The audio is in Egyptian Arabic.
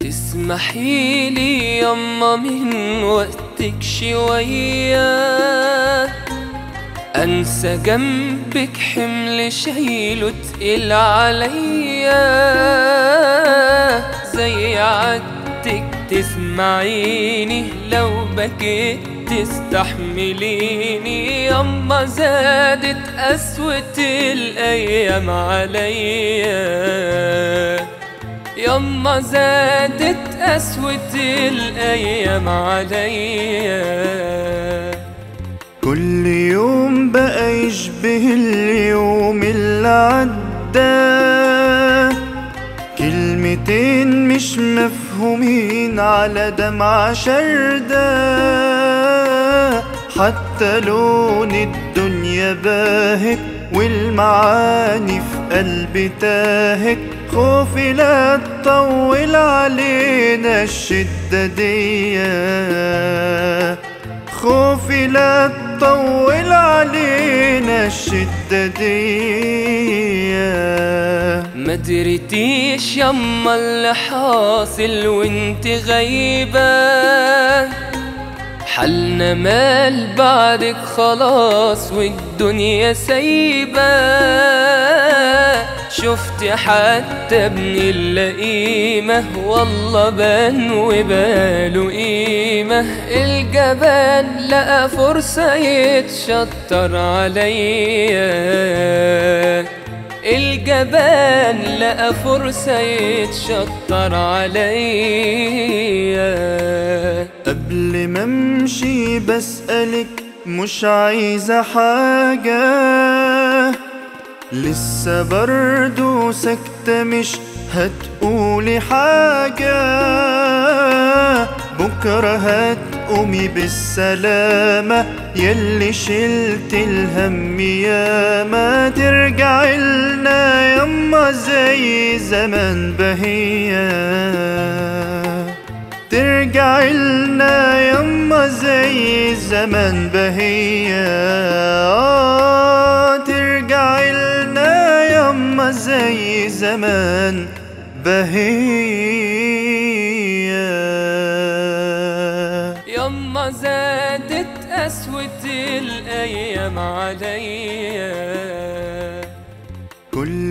تسمحي لي يما من وقتك شوية أنسى جنبك حمل شايله تقيل عليا زي عادتك تسمعيني لو بكيت تستحمليني يما زادت قسوة الأيام عليا يما زادت قسوة الأيام عليا كل يوم بقى يشبه اليوم اللي عدى كلمتين مش مفهومين على دمعة شردة حتى لون الدنيا باهت والمعاني في قلبي تاهت خوفي لا تطول علينا الشدة دي خوفي لا تطول علينا الشدة دي ما دريتيش يما اللي حاصل وانت غايبة حالنا مال بعدك خلاص والدنيا سايبة شفت حتى ابن اللئيمة والله بان وباله قيمة الجبان لقى فرصة يتشطر عليا الجبان لقى فرصة يتشطر عليا قبل ما امشي بسألك مش عايزة حاجة لسه برضو ساكتة مش هتقولي حاجة بكرة هتقومي بالسلامة يلي شلت الهم ياما ترجعي لنا يما زي زمان بهية ترجعي لنا يما زي زمان بهية آه ترجعي لنا يما زي زمان بهية يما زادت قسوة الأيام عليا كل